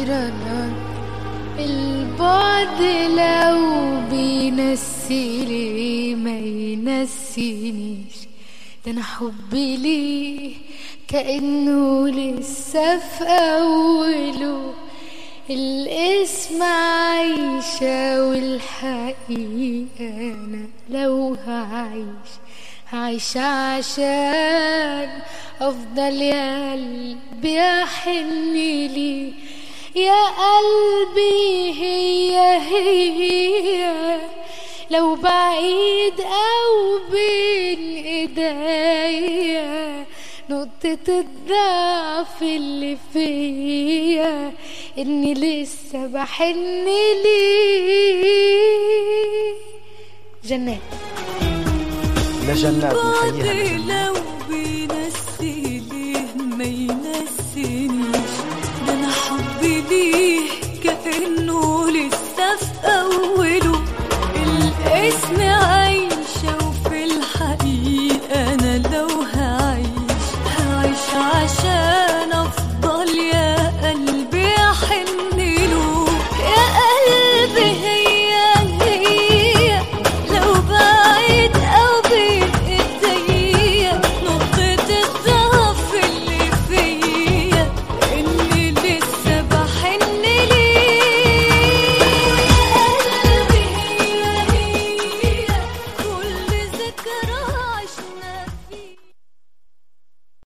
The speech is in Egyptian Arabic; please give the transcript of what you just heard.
مرة البعد لو بينسي لي ما ينسينيش ده انا حبي ليه كأنه لسه في أوله الاسم عايشة والحقيقة أنا لو هعيش هعيش عشان أفضل يا قلبي أحن لي يا قلبي هي هي لو بعيد أو بين إيديا نقطة الضعف اللي فيا إني لسه بحن ليه جنات لجنات نحييها بعد لو بينسي ليه ما ينسيني